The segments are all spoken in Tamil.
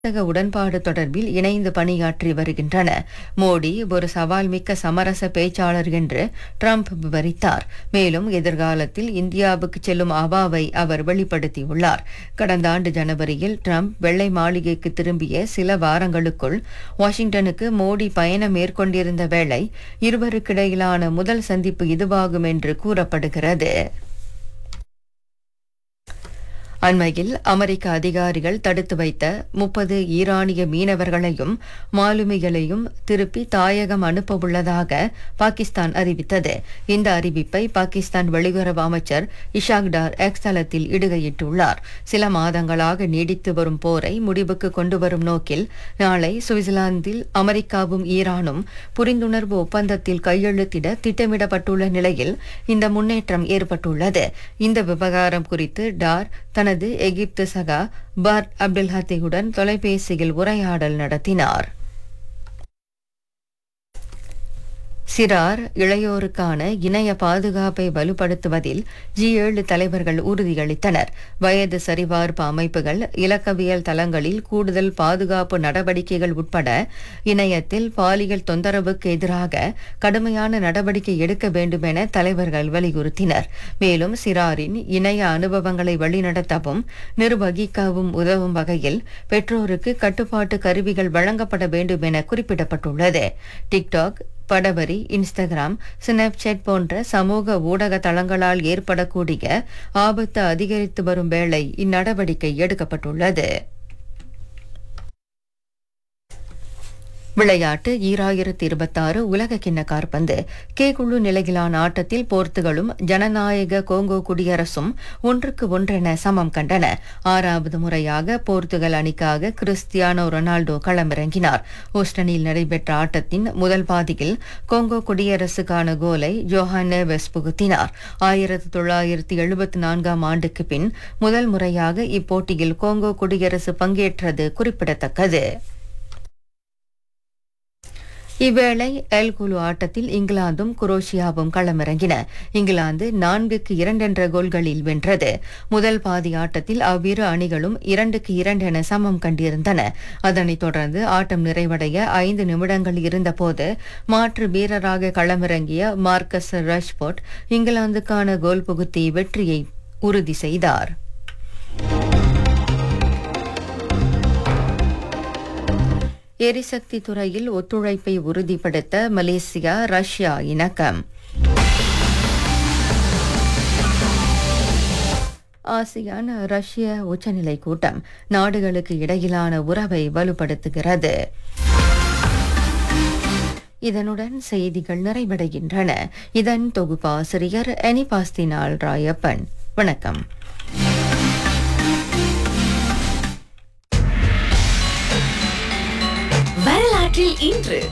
வர்த்தக உடன்பாடு தொடர்பில் இணைந்து பணியாற்றி வருகின்றன மோடி ஒரு சவால் மிக்க சமரச பேச்சாளர் என்று ட்ரம்ப் விவரித்தார் மேலும் எதிர்காலத்தில் இந்தியாவுக்கு செல்லும் அவாவை அவர் வெளிப்படுத்தியுள்ளார் கடந்த ஆண்டு ஜனவரியில் ட்ரம்ப் வெள்ளை மாளிகைக்கு திரும்பிய சில வாரங்களுக்குள் வாஷிங்டனுக்கு மோடி பயணம் மேற்கொண்டிருந்த வேளை இருவருக்கிடையிலான முதல் சந்திப்பு இதுவாகும் என்று கூறப்படுகிறது அண்மையில் அமெரிக்க அதிகாரிகள் தடுத்து வைத்த முப்பது ஈரானிய மீனவர்களையும் மாலுமிகளையும் திருப்பி தாயகம் அனுப்ப உள்ளதாக பாகிஸ்தான் அறிவித்தது இந்த அறிவிப்பை பாகிஸ்தான் வெளியுறவு அமைச்சர் இஷாக் டார் எக்ஸ் தளத்தில் இடுகையிட்டுள்ளார் சில மாதங்களாக நீடித்து வரும் போரை முடிவுக்கு கொண்டு வரும் நோக்கில் நாளை சுவிட்சர்லாந்தில் அமெரிக்காவும் ஈரானும் புரிந்துணர்வு ஒப்பந்தத்தில் கையெழுத்திட திட்டமிடப்பட்டுள்ள நிலையில் இந்த முன்னேற்றம் ஏற்பட்டுள்ளது இந்த விவகாரம் குறித்து டார் தனது எகிப்து சகா பர்ட் அப்துல் ஹத்தியுடன் தொலைபேசியில் உரையாடல் நடத்தினார் சிறார் இளையோருக்கான இணைய பாதுகாப்பை வலுப்படுத்துவதில் ஜி ஏழு தலைவர்கள் உறுதியளித்தனர் வயது சரிபார்ப்பு அமைப்புகள் இலக்கவியல் தளங்களில் கூடுதல் பாதுகாப்பு நடவடிக்கைகள் உட்பட இணையத்தில் பாலியல் தொந்தரவுக்கு எதிராக கடுமையான நடவடிக்கை எடுக்க வேண்டும் என தலைவர்கள் வலியுறுத்தினர் மேலும் சிறாரின் இணைய அனுபவங்களை வழிநடத்தவும் நிர்வகிக்கவும் உதவும் வகையில் பெற்றோருக்கு கட்டுப்பாட்டு கருவிகள் வழங்கப்பட வேண்டும் என குறிப்பிடப்பட்டுள்ளது டிக்டாக் படவரி இன்ஸ்டாகிராம் ஸ்னாப்சாட் போன்ற சமூக ஊடக தளங்களால் ஏற்படக்கூடிய ஆபத்து அதிகரித்து வரும் வேளை இந்நடவடிக்கை எடுக்கப்பட்டுள்ளது விளையாட்டு ஈராயிரத்தி இருபத்தாறு உலக கிண்ண காற்பந்து கே குழு நிலையிலான ஆட்டத்தில் போர்த்துகலும் ஜனநாயக கோங்கோ குடியரசும் ஒன்றுக்கு ஒன்றென சமம் கண்டன ஆறாவது முறையாக போர்த்துகல் அணிக்காக கிறிஸ்டியானோ ரொனால்டோ களமிறங்கினார் ஹூஸ்டனில் நடைபெற்ற ஆட்டத்தின் முதல் பாதியில் கோங்கோ குடியரசுக்கான கோலை ஜோஹானே வெஸ் புகுத்தினார் ஆயிரத்தி தொள்ளாயிரத்தி எழுபத்தி நான்காம் ஆண்டுக்கு பின் முதல் முறையாக இப்போட்டியில் கோங்கோ குடியரசு பங்கேற்றது குறிப்பிடத்தக்கது இவ்வேளை எல் குழு ஆட்டத்தில் இங்கிலாந்தும் குரோஷியாவும் களமிறங்கின இங்கிலாந்து நான்குக்கு இரண்டென்ற கோல்களில் வென்றது முதல் பாதி ஆட்டத்தில் அவ்விரு அணிகளும் இரண்டுக்கு இரண்டென சமம் கண்டிருந்தன அதனைத் தொடர்ந்து ஆட்டம் நிறைவடைய ஐந்து நிமிடங்கள் இருந்தபோது மாற்று வீரராக களமிறங்கிய மார்க்கஸ் ரஷ்போர்ட் இங்கிலாந்துக்கான கோல் புகுத்தி வெற்றியை உறுதி செய்தார் எரிசக்தி துறையில் ஒத்துழைப்பை உறுதிப்படுத்த மலேசியா ரஷ்யா இணக்கம் ஆசியான் ரஷ்ய உச்சநிலை கூட்டம் நாடுகளுக்கு இடையிலான உறவை வலுப்படுத்துகிறது இதனுடன் செய்திகள் நிறைவடைகின்றன இதன் தொகுப்பாசிரியர் எனிபாஸ்தினால் ராயப்பன் வணக்கம் வரலாற்றில் இன்று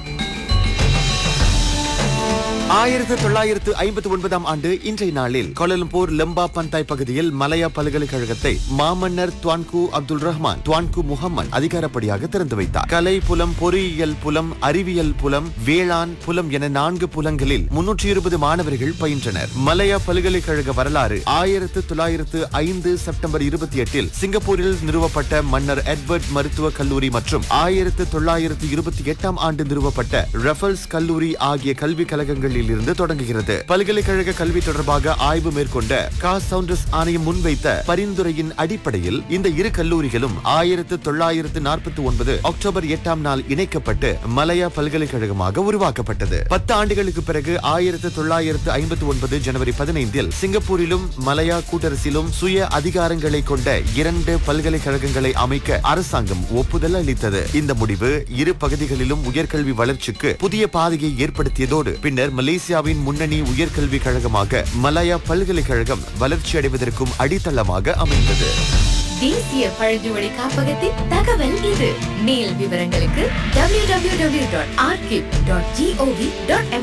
ஆயிரத்து தொள்ளாயிரத்து ஐம்பத்தி ஒன்பதாம் ஆண்டு இன்றைய நாளில் கோலலம்பூர் லெம்பா பந்தாய் பகுதியில் மலையா பல்கலைக்கழகத்தை மாமன்னர் Tuanku Abdul Rahman Tuanku Muhammad அதிகாரப்படியாக திறந்து வைத்தார் கலை புலம் பொறியியல் புலம் அறிவியல் புலம் வேளாண் புலம் என நான்கு புலங்களில் முன்னூற்றி இருபது மாணவர்கள் பயின்றனர் மலையா பல்கலைக்கழக வரலாறு ஆயிரத்து தொள்ளாயிரத்து ஐந்து செப்டம்பர் இருபத்தி எட்டில் சிங்கப்பூரில் நிறுவப்பட்ட மன்னர் எட்வர்ட் மருத்துவக் கல்லூரி மற்றும் ஆயிரத்து தொள்ளாயிரத்து இருபத்தி எட்டாம் ஆண்டு நிறுவப்பட்ட ரெஃபல்ஸ் கல்லூரி ஆகிய கல்விக் கழகங்களில் இருந்து தொடங்குகிறது பல்கலைக்கழக கல்வி தொடர்பாக ஆய்வு மேற்கொண்ட கா சவுண்டர்ஸ் ஆணையம் முன்வைத்த பரிந்துரையின் அடிப்படையில் இந்த இரு கல்லூரிகளும் ஆயிரத்து தொள்ளாயிரத்து நாற்பத்தி ஒன்பது அக்டோபர் எட்டாம் நாள் இணைக்கப்பட்டு மலையா பல்கலைக்கழகமாக உருவாக்கப்பட்டது பத்து ஆண்டுகளுக்கு பிறகு ஆயிரத்து தொள்ளாயிரத்து ஐம்பத்தி ஒன்பது ஜனவரி பதினைந்தில் சிங்கப்பூரிலும் மலையா கூட்டரசிலும் சுய அதிகாரங்களை கொண்ட இரண்டு பல்கலைக்கழகங்களை அமைக்க அரசாங்கம் ஒப்புதல் அளித்தது இந்த முடிவு இரு பகுதிகளிலும் உயர்கல்வி வளர்ச்சிக்கு புதிய பாதையை ஏற்படுத்தியதோடு பின்னர் மலேசியாவின் முன்னணி உயர்கல்விக் கழகமாக மலாயா பல்கலைக்கழகம் வளர்ச்சி அடைவதற்கும் அடித்தளமாக அமைந்தது தேசிய பழங்குடி காப்பகத்தின் தகவல் இது மேல் விவரங்களுக்கு www.arkip.gov.my